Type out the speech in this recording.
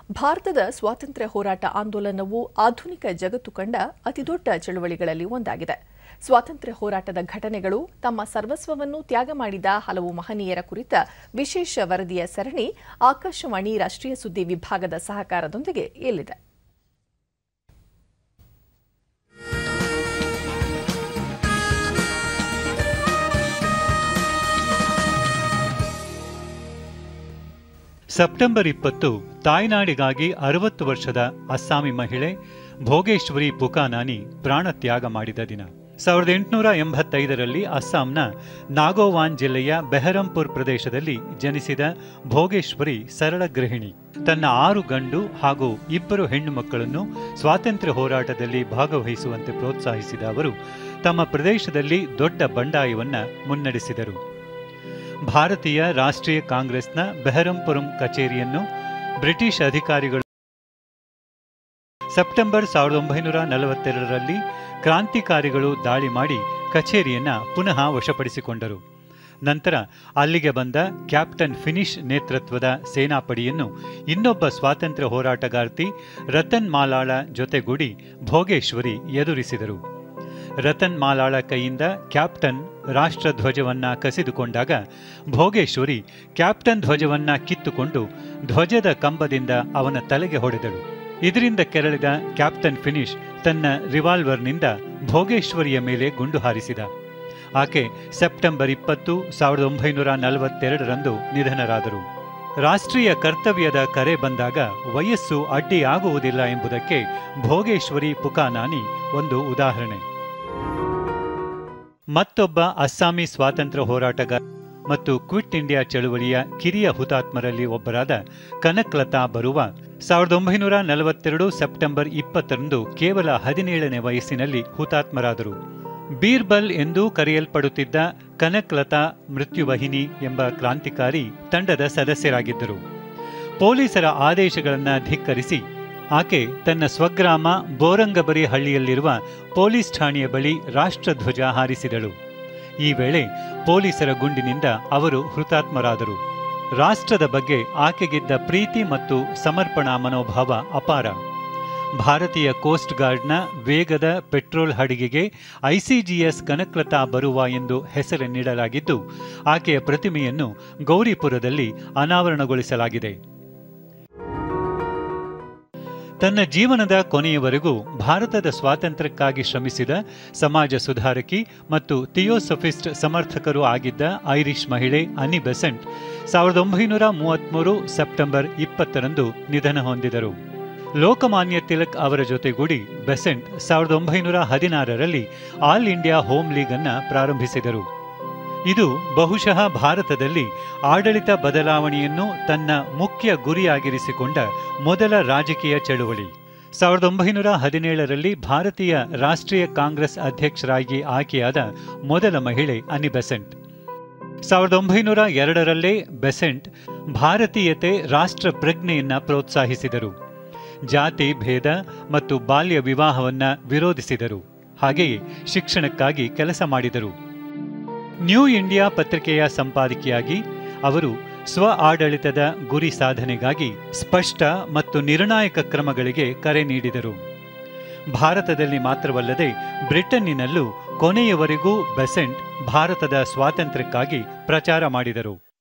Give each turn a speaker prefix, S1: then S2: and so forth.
S1: ಭಾರತದ ಸ್ವಾತಂತ್ರ್ಯ ಹೋರಾಟ ಆಂದೋಲನವು ಆಧುನಿಕ ಜಗತ್ತು ಕಂಡ ಅತಿದೊಡ್ಡ ಚಳುವಳಿಗಳಲ್ಲಿ ಒಂದಾಗಿದೆ ಸ್ವಾತಂತ್ರ್ಯ ಹೋರಾಟದ ಘಟನೆಗಳು ತಮ್ಮ ಸರ್ವಸ್ವವನ್ನು ತ್ಯಾಗ ಮಾಡಿದ ಹಲವು ಮಹನೀಯರ ಕುರಿತ ವಿಶೇಷ ವರದಿಯ ಸರಣಿ ಆಕಾಶವಾಣಿ ರಾಷ್ಟ್ರೀಯ ಸುದ್ದಿ ವಿಭಾಗದ ಸಹಕಾರದೊಂದಿಗೆ ಇಲ್ಲಿದೆ
S2: ಸೆಪ್ಟೆಂಬರ್ ಇಪ್ಪತ್ತು ತಾಯ್ನಾಡಿಗಾಗಿ ಅರವತ್ತು ವರ್ಷದ ಅಸ್ಸಾಮಿ ಮಹಿಳೆ ಭೋಗೇಶ್ವರಿ ಪುಕಾನಾನಿ ಪ್ರಾಣ ತ್ಯಾಗ ಮಾಡಿದ ದಿನ ಸಾವಿರದ ಎಂಟುನೂರ ಎಂಬತ್ತೈದರಲ್ಲಿ ಅಸ್ಸಾಂನ ನಾಗೋವಾನ್ ಜಿಲ್ಲೆಯ ಬೆಹರಂಪುರ್ ಪ್ರದೇಶದಲ್ಲಿ ಜನಿಸಿದ ಭೋಗೇಶ್ವರಿ ಸರಳ ಗೃಹಿಣಿ ತನ್ನ ಆರು ಗಂಡು ಹಾಗೂ ಇಬ್ಬರು ಹೆಣ್ಣು ಮಕ್ಕಳನ್ನು ಸ್ವಾತಂತ್ರ್ಯ ಹೋರಾಟದಲ್ಲಿ ಭಾಗವಹಿಸುವಂತೆ ಪ್ರೋತ್ಸಾಹಿಸಿದ ಅವರು ತಮ್ಮ ಪ್ರದೇಶದಲ್ಲಿ ದೊಡ್ಡ ಬಂಡಾಯವನ್ನ ಮುನ್ನಡೆಸಿದರು ಭಾರತೀಯ ರಾಷ್ಟ್ರೀಯ ಕಾಂಗ್ರೆಸ್ನ ಬೆಹರಂಪುರಂ ಕಚೇರಿಯನ್ನು ಬ್ರಿಟಿಷ್ ಅಧಿಕಾರಿಗಳು ಸೆಪ್ಟೆಂಬರ್ ಸಾವಿರದ ಒಂಬೈನೂರ ನಲವತ್ತೆರಡರಲ್ಲಿ ಕ್ರಾಂತಿಕಾರಿಗಳು ದಾಳಿ ಮಾಡಿ ಕಚೇರಿಯನ್ನ ಪುನಃ ವಶಪಡಿಸಿಕೊಂಡರು ನಂತರ ಅಲ್ಲಿಗೆ ಬಂದ ಕ್ಯಾಪ್ಟನ್ ಫಿನಿಶ್ ನೇತೃತ್ವದ ಸೇನಾಪಡೆಯನ್ನು ಇನ್ನೊಬ್ಬ ಸ್ವಾತಂತ್ರ್ಯ ಹೋರಾಟಗಾರ್ತಿ ರತನ್ ಮಾಲಾಳ ಜೊತೆಗೂಡಿ ಭೋಗೇಶ್ವರಿ ಎದುರಿಸಿದರು ರತನ್ ಮಾಲಾಳ ಕೈಯಿಂದ ಕ್ಯಾಪ್ಟನ್ ರಾಷ್ಟ್ರಧ್ವಜವನ್ನ ಕಸಿದುಕೊಂಡಾಗ ಭೋಗೇಶ್ವರಿ ಕ್ಯಾಪ್ಟನ್ ಧ್ವಜವನ್ನ ಕಿತ್ತುಕೊಂಡು ಧ್ವಜದ ಕಂಬದಿಂದ ಅವನ ತಲೆಗೆ ಹೊಡೆದಳು ಇದರಿಂದ ಕೆರಳಿದ ಕ್ಯಾಪ್ಟನ್ ಫಿನಿಶ್ ತನ್ನ ರಿವಾಲ್ವರ್ನಿಂದ ಭೋಗೇಶ್ವರಿಯ ಮೇಲೆ ಗುಂಡು ಹಾರಿಸಿದ ಆಕೆ ಸೆಪ್ಟೆಂಬರ್ ಇಪ್ಪತ್ತು ಸಾವಿರದ ಒಂಬೈನೂರ ನಲವತ್ತೆರಡರಂದು ನಿಧನರಾದರು ರಾಷ್ಟ್ರೀಯ ಕರ್ತವ್ಯದ ಕರೆ ಬಂದಾಗ ವಯಸ್ಸು ಅಡ್ಡಿಯಾಗುವುದಿಲ್ಲ ಎಂಬುದಕ್ಕೆ ಭೋಗೇಶ್ವರಿ ಪುಕಾನಾನಿ ಒಂದು ಉದಾಹರಣೆ ಮತ್ತೊಬ್ಬ ಅಸ್ಸಾಮಿ ಸ್ವಾತಂತ್ರ್ಯ ಹೋರಾಟಗಾರ ಮತ್ತು ಕ್ವಿಟ್ ಇಂಡಿಯಾ ಚಳುವಳಿಯ ಕಿರಿಯ ಹುತಾತ್ಮರಲ್ಲಿ ಒಬ್ಬರಾದ ಕನಕ್ಲತಾ ಬರುವ ಸಾವಿರದ ಒಂಬೈನೂರ ನಲವತ್ತೆರಡು ಸೆಪ್ಟೆಂಬರ್ ಇಪ್ಪತ್ತರಂದು ಕೇವಲ ಹದಿನೇಳನೇ ವಯಸ್ಸಿನಲ್ಲಿ ಹುತಾತ್ಮರಾದರು ಬೀರ್ಬಲ್ ಎಂದು ಕರೆಯಲ್ಪಡುತ್ತಿದ್ದ ಕನಕ್ಲತಾ ಮೃತ್ಯುವಹಿನಿ ಎಂಬ ಕ್ರಾಂತಿಕಾರಿ ತಂಡದ ಸದಸ್ಯರಾಗಿದ್ದರು ಪೊಲೀಸರ ಆದೇಶಗಳನ್ನು ಧಿಕ್ಕರಿಸಿ ಆಕೆ ತನ್ನ ಸ್ವಗ್ರಾಮ ಬೋರಂಗಬರಿ ಹಳ್ಳಿಯಲ್ಲಿರುವ ಪೊಲೀಸ್ ಠಾಣೆಯ ಬಳಿ ರಾಷ್ಟ್ರಧ್ವಜ ಹಾರಿಸಿದಳು ಈ ವೇಳೆ ಪೊಲೀಸರ ಗುಂಡಿನಿಂದ ಅವರು ಹುತಾತ್ಮರಾದರು ರಾಷ್ಟ್ರದ ಬಗ್ಗೆ ಆಕೆಗಿದ್ದ ಪ್ರೀತಿ ಮತ್ತು ಸಮರ್ಪಣಾ ಮನೋಭಾವ ಅಪಾರ ಭಾರತೀಯ ಕೋಸ್ಟ್ ಗಾರ್ಡ್ನ ವೇಗದ ಪೆಟ್ರೋಲ್ ಹಡಗಿಗೆ ಐಸಿಜಿಎಸ್ ಕನಕ್ಲತಾ ಬರುವ ಎಂದು ಹೆಸರನ್ನಿಡಲಾಗಿದ್ದು ಆಕೆಯ ಪ್ರತಿಮೆಯನ್ನು ಗೌರಿಪುರದಲ್ಲಿ ಅನಾವರಣಗೊಳಿಸಲಾಗಿದೆ ತನ್ನ ಜೀವನದ ಕೊನೆಯವರೆಗೂ ಭಾರತದ ಸ್ವಾತಂತ್ರ್ಯಕ್ಕಾಗಿ ಶ್ರಮಿಸಿದ ಸಮಾಜ ಸುಧಾರಕಿ ಮತ್ತು ಥಿಯೋಸಫಿಸ್ಟ್ ಸಮರ್ಥಕರೂ ಆಗಿದ್ದ ಐರಿಷ್ ಮಹಿಳೆ ಅನಿ ಬೆಸೆಂಟ್ ಸಾವಿರದ ಒಂಬೈನೂರ ಮೂವತ್ತ್ಮೂರು ಸೆಪ್ಟೆಂಬರ್ ಇಪ್ಪತ್ತರಂದು ನಿಧನ ಹೊಂದಿದರು ಲೋಕಮಾನ್ಯ ತಿಲಕ್ ಅವರ ಜೊತೆಗೂಡಿ ಬೆಸೆಂಟ್ ಸಾವಿರದ ಒಂಬೈನೂರ ಹದಿನಾರರಲ್ಲಿ ಆಲ್ ಇಂಡಿಯಾ ಹೋಮ್ ಲೀಗ್ ಅನ್ನ ಪ್ರಾರಂಭಿಸಿದರು ಇದು ಬಹುಶಃ ಭಾರತದಲ್ಲಿ ಆಡಳಿತ ಬದಲಾವಣೆಯನ್ನು ತನ್ನ ಮುಖ್ಯ ಗುರಿಯಾಗಿರಿಸಿಕೊಂಡ ಮೊದಲ ರಾಜಕೀಯ ಚಳುವಳಿ ಸಾವಿರದ ಒಂಬೈನೂರ ಹದಿನೇಳರಲ್ಲಿ ಭಾರತೀಯ ರಾಷ್ಟ್ರೀಯ ಕಾಂಗ್ರೆಸ್ ಅಧ್ಯಕ್ಷರಾಗಿ ಆಯ್ಕೆಯಾದ ಮೊದಲ ಮಹಿಳೆ ಅನಿ ಬೆಸೆಂಟ್ ಸಾವಿರದ ಒಂಬೈನೂರ ಎರಡರಲ್ಲೇ ಬೆಸೆಂಟ್ ಭಾರತೀಯತೆ ರಾಷ್ಟ್ರ ಪ್ರಜ್ಞೆಯನ್ನ ಪ್ರೋತ್ಸಾಹಿಸಿದರು ಜಾತಿ ಭೇದ ಮತ್ತು ಬಾಲ್ಯ ವಿವಾಹವನ್ನ ವಿರೋಧಿಸಿದರು ಹಾಗೆಯೇ ಶಿಕ್ಷಣಕ್ಕಾಗಿ ಕೆಲಸ ಮಾಡಿದರು ನ್ಯೂ ಇಂಡಿಯಾ ಪತ್ರಿಕೆಯ ಸಂಪಾದಕಿಯಾಗಿ ಅವರು ಸ್ವ ಆಡಳಿತದ ಗುರಿ ಸಾಧನೆಗಾಗಿ ಸ್ಪಷ್ಟ ಮತ್ತು ನಿರ್ಣಾಯಕ ಕ್ರಮಗಳಿಗೆ ಕರೆ ನೀಡಿದರು ಭಾರತದಲ್ಲಿ ಮಾತ್ರವಲ್ಲದೆ ಬ್ರಿಟನ್ನಿನಲ್ಲೂ ಕೊನೆಯವರೆಗೂ ಬೆಸೆಂಟ್ ಭಾರತದ ಸ್ವಾತಂತ್ರ್ಯಕ್ಕಾಗಿ ಪ್ರಚಾರ ಮಾಡಿದರು